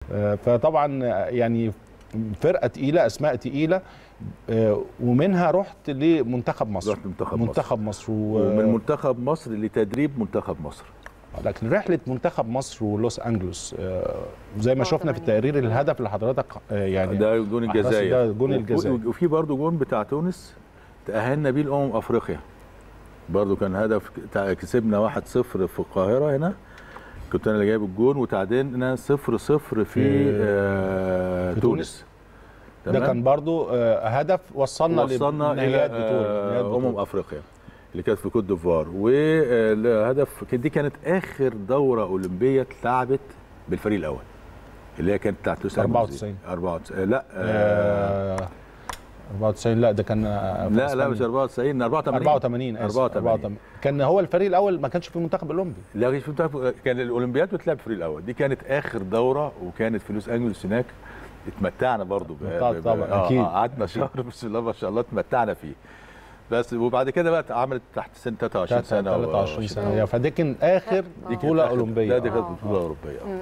آه، فطبعا آه، يعني فرقه تقيله اسماء تقيله آه، ومنها رحت لمنتخب مصر رحت منتخب مصر. منتخب مصر و... ومن منتخب مصر لتدريب منتخب مصر لكن رحله منتخب مصر ولوس انجلوس آه، زي ما آه، شفنا في تمام. التقرير الهدف اللي حضرتك آه، يعني ده جون أحرزه الجزائر ده جون وفي- الجزائر. وفي برضه جون بتاع تونس تأهلنا بيه الأمم أفريقيا برضه كان هدف تع- كسبنا 1-0 في القاهرة هنا كنت أنا اللي جايب الجون وتعادلنا 0-0 في, في- آه في تونس ده تمام؟ كان برضو آه، هدف وصلنا وصلنا الى لنهائيات بطوله نهائيات آه، امم بطولة. افريقيا اللي كانت في كوت ديفوار والهدف كان- دي كانت اخر دوره اولمبيه اتلعبت بالفريق الاول اللي هي كانت بتاعت لوس أنجلوس دي. 94. 94 لا آه آه، 94 لا ده كان آه، في لا لا إسبانيا. مش 94 84 84 آسف، 84 كان هو الفريق الاول ما كانش فيه منتخب اولمبي لا مش بتاع- كان الاولمبياد بتلعب الفريق الاول دي كانت اخر دوره وكانت في لوس انجلوس هناك اتمتعنا برضو ب- اتمتعت ب- ب- طبعاً، آه، أكيد. آه، قعدنا شهر بسم الله ما شاء الله اتمتعنا فيه بس وبعد كده بقى عملت تحت سن 23 سنه و- 23 سنه فدي كان اخر آه. دي كانت بطوله آخر- اولمبيه لا دي كانت آه. بطوله اوروبيه